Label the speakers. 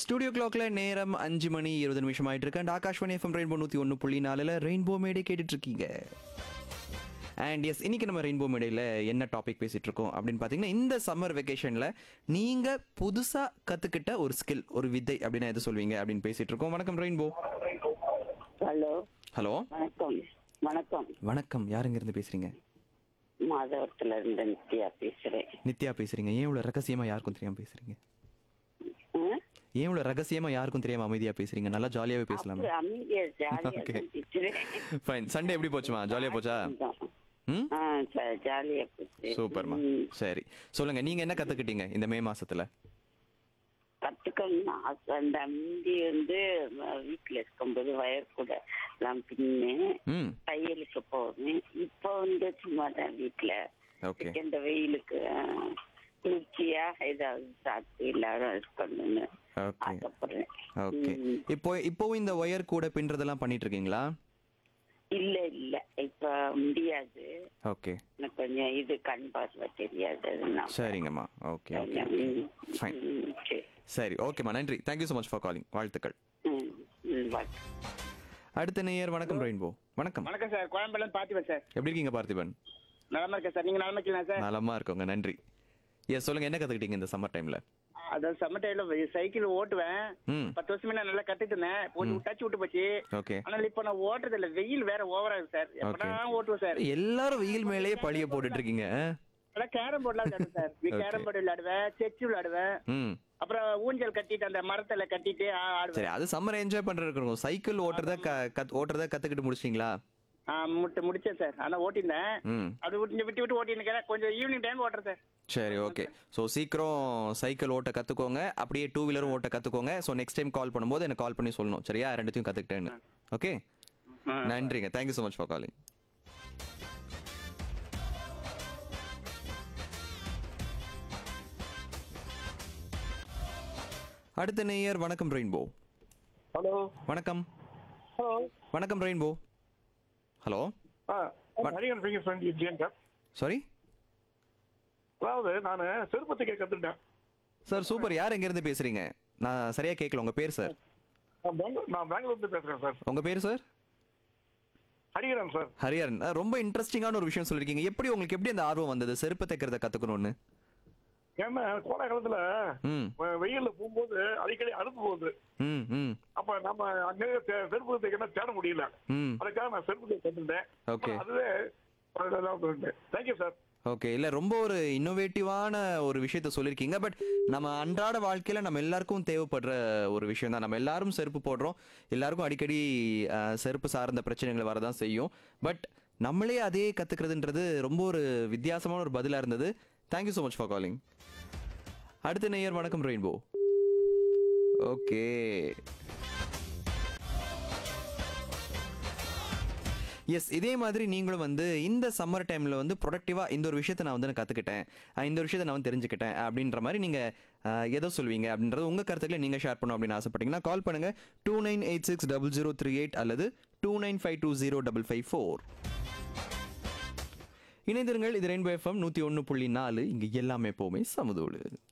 Speaker 1: Studio கிளாக்ல நேரம் அஞ்சு மணி இருபது நிமிஷம் ஆயிட்டு இருக்கு அண்ட் ஆகாஷ்வாணி எஃப்எம் ரெயின்போ நூற்றி ஒன்று புள்ளி நாலில் ரெயின்போ மேடை கேட்டுட்டு இருக்கீங்க அண்ட் எஸ் இன்னைக்கு நம்ம ரெயின்போ மேடையில் என்ன டாபிக் பேசிட்டு இருக்கோம் அப்படின்னு பார்த்தீங்கன்னா இந்த சம்மர் வெக்கேஷனில் நீங்கள் புதுசாக கற்றுக்கிட்ட ஒரு ஸ்கில் ஒரு வித்தை அப்படின்னு எது சொல்வீங்க அப்படின்னு பேசிட்டு இருக்கோம் வணக்கம் ரெயின்போ
Speaker 2: ஹலோ
Speaker 1: ஹலோ
Speaker 2: வணக்கம் வணக்கம்
Speaker 1: வணக்கம் யாருங்க இருந்து பேசுறீங்க
Speaker 2: மாதவரத்துல இருந்து நித்யா பேசுறேன்
Speaker 1: நித்யா பேசுறீங்க ஏன் இவ்வளோ ரகசியமா யாருக்கும் தெரியாம பேசுறீங்க
Speaker 2: ஆ?
Speaker 1: ஏன் இவ்வளோ ரகசியமா யாருக்கும் தெரியாம அமைதியா பேசுறீங்க நல்லா ஜாலியாவே பேசலாமே
Speaker 2: அப்படி அமைதியா ஜாலியா
Speaker 1: Okay.
Speaker 2: தான் பேசுறேன்
Speaker 1: ஃபைன் சண்டே எப்படி போச்சுமா ஜாலியா போச்சா ம்
Speaker 2: ஆ ச- ஜாலியா போச்சு
Speaker 1: சூப்பர்மா
Speaker 2: ம்.
Speaker 1: சரி சொல்லுங்க நீங்க என்ன கத்துக்கிட்டீங்க இந்த மே மாசத்துல
Speaker 2: கத்துக்கணும்னு ஆசை அந்த முந்தி வந்து அஹ், வீட்டுல இருக்கும்போது வயர் கூட எல்லாம் பின்னேன்
Speaker 1: ம்
Speaker 2: தையலுக்கு போவேன் இப்போ வந்து சும்மா தான் வீட்டுல
Speaker 1: ஓகே
Speaker 2: இந்த வெயிலுக்கு அஹ், குளிர்ச்சியா ஏதாவது சாப்பிட்டு எல்லாரும் இருக்கணும்னு
Speaker 1: ஓகே
Speaker 2: ஆசைப்படுறேன்
Speaker 1: ஓகே
Speaker 2: ம்.
Speaker 1: இப்போ இப்போவும் இந்த ஒயர் கூட பின்றதெல்லாம் பண்ணிட்டு இருக்கீங்களா
Speaker 2: இல்ல இல்ல இப்ப முடியாது
Speaker 1: ஓகே
Speaker 2: எனக்கு கொஞ்சம் இது கண் பார்வை தெரியாது அதனால.
Speaker 1: சரிங்கம்மா ஓகே ஓகே
Speaker 2: ம்,
Speaker 1: Fine.
Speaker 2: ம், சரி.
Speaker 1: சரி ஓகேம்மா நன்றி thank you so much for calling வாழ்த்துக்கள்
Speaker 2: ம், ம், bye.
Speaker 1: அடுத்த நேயர் வணக்கம் ரெயின்போ வணக்கம்
Speaker 3: வணக்கம் சார் கோயம்பேடுல பார்த்திபன் சார்
Speaker 1: எப்படி இருக்கீங்க பார்த்திபன்
Speaker 3: நலமா இருக்கேன் சார் நீங்க நலமா இருக்கீங்களா சார்
Speaker 1: நலமா இருக்கோங்க நன்றி எஸ் சொல்லுங்க என்ன கத்துக்கிட்டீங்க இந்த சம்மர் டைம்ல
Speaker 3: அதான் சம்மர் டைம்ல சைக்கிள் ஓட்டுவேன்
Speaker 1: ம்
Speaker 3: பத்து வருஷமே நான் நல்லா கத்துட்டு இருந்தேன் போய் டச் விட்டு போச்சு
Speaker 1: ஓகே
Speaker 3: ஆனால் இப்ப நான் ஓட்டுறது இல்ல வெயில் வேற ஓவரா இருக்கு சார் எப்படா ஓட்டுவேன் சார்
Speaker 1: எல்லாரும் வெயில் மேலேயே பழிய போட்டுட்டு இருக்கீங்க
Speaker 3: அதான் கேரம் போர்ட்லாம் விளையாடுவேன் சார்
Speaker 1: Okay.
Speaker 3: கேரம் போர்டு விளையாடுவேன் செச்சு விளையாடுவேன்
Speaker 1: ம்
Speaker 3: அப்புறம் ஊஞ்சல் கட்டிட்டு அந்த மரத்துல கட்டிட்டு ஆ- ஆடுவேன்
Speaker 1: சரி அது சம்மர் என்ஜாய் பண்றதுக்கு சைக்கிள் ஓட்டுறத க- கத்- ஓட்டுறத கத்துக்கிட்டு முடிச்சிட்டீங்களா
Speaker 3: ஆ, முட்டு முடிச்சேன் சார் ஆனா ஓட்டிருந்தேன்
Speaker 1: ம்
Speaker 3: அது விட்டு விட்டு விட்டு ஓட்டிருக்கேன் கொஞ்சம் ஈவினிங் டைம் ஓட்டுறேன் சார்
Speaker 1: சரி ஓகே ஸோ சீக்கிரம் சைக்கிள் ஓட்ட கற்றுக்கோங்க அப்படியே டூ வீலரும் ஓட்ட கற்றுக்கோங்க ஸோ நெக்ஸ்ட் டைம் கால் பண்ணும்போது எனக்கு கால் பண்ணி சொல்லணும் சரியா ரெண்டுத்தையும் கற்றுக்கிட்டேன்னு ஓகே
Speaker 3: ஆ.
Speaker 1: நன்றிங்க thank you so much for calling அடுத்த நேயர் வணக்கம் ரெயின்போ
Speaker 4: ஹலோ
Speaker 1: வணக்கம்
Speaker 4: ஹலோ
Speaker 1: வணக்கம் ரெயின்போ ஹலோ
Speaker 4: ஆ ஹரிகன் ஃபிங்கர் ஃப்ரெண்ட் ஜியன் சார்
Speaker 1: சாரி
Speaker 4: அதாவது நான் செருப்பு தைக்க கற்றுட்டேன்
Speaker 1: சார் சூப்பர் யார் எங்கேருந்து பேசுகிறீங்க நான் சரியாக கேட்கல உங்கள் பேர் சார்
Speaker 4: நான் பெங்களூர் நான் பெங்களூர்லேருந்து பேசுகிறேன் சார்
Speaker 1: உங்கள் பேர் சார்
Speaker 4: ஹரிகரன் சார்
Speaker 1: ஹரிஹரன் அஹ் ரொம்ப இன்ட்ரெஸ்டிங்கான ஒரு விஷயம் சொல்லியிருக்கீங்க எப்படி உங்களுக்கு எப்படி அந்த ஆர்வம் வந்தது செருப்பு தைக்கிறத கத்துக்கணும்னு
Speaker 4: ஏன்னா கோடை காலத்தில்
Speaker 1: ம்
Speaker 4: வெயிலில் போகும்போது அடிக்கடி அறுப்பு போகுது
Speaker 1: ம் ம்
Speaker 4: அப்போ நம்ம அங்கே செருப்பு தைக்கணும் தேட முடியல
Speaker 1: ம்
Speaker 4: அதுக்காக நான் செருப்பு தைக்க கற்றுட்டேன்
Speaker 1: Okay.
Speaker 4: அதுவே தேங்க்யூ சார்
Speaker 1: ஓகே இல்லை ரொம்ப ஒரு இன்னோவேட்டிவான ஒரு விஷயத்த சொல்லியிருக்கீங்க பட் நம்ம அன்றாட வாழ்க்கையில் நம்ம எல்லாருக்கும் தேவைப்படுற ஒரு விஷயம் தான் நம்ம எல்லாரும் செருப்பு போடுறோம் எல்லாருக்கும் அடிக்கடி அஹ், செருப்பு சார்ந்த பிரச்சனைகள் வரதான் செய்யும் பட் நம்மளே அதே கற்றுக்கிறதுன்றது ரொம்ப ஒரு வித்தியாசமான ஒரு பதிலாக இருந்தது thank you so much for calling அடுத்த நேயர் வணக்கம் ரெயின்போ ஓகே எஸ் இதே மாதிரி நீங்களும் வந்து இந்த சம்மர் டைமில் வந்து ப்ரொடக்டிவாக இந்த ஒரு விஷயத்தை நான் வந்து நான் கற்றுக்கிட்டேன் இந்த ஒரு விஷயத்தை நான் வந்து தெரிஞ்சுக்கிட்டேன் அப்படின்ற மாதிரி நீங்கள் எதை சொல்வீங்க அப்படின்றது உங்கள் கருத்துக்களை நீங்கள் ஷேர் பண்ணணும் அப்படின்னு ஆசைப்பட்டீங்கன்னா கால் பண்ணுங்கள் two nine eight six double zero three eight அல்லது two nine five two zero double five four இணைந்திருங்கள் இது ரெயின்போ எஃப்எம் நூற்றி ஒன்று புள்ளி நாலு இங்கே எல்லாமே எப்போவுமே சமுதோடு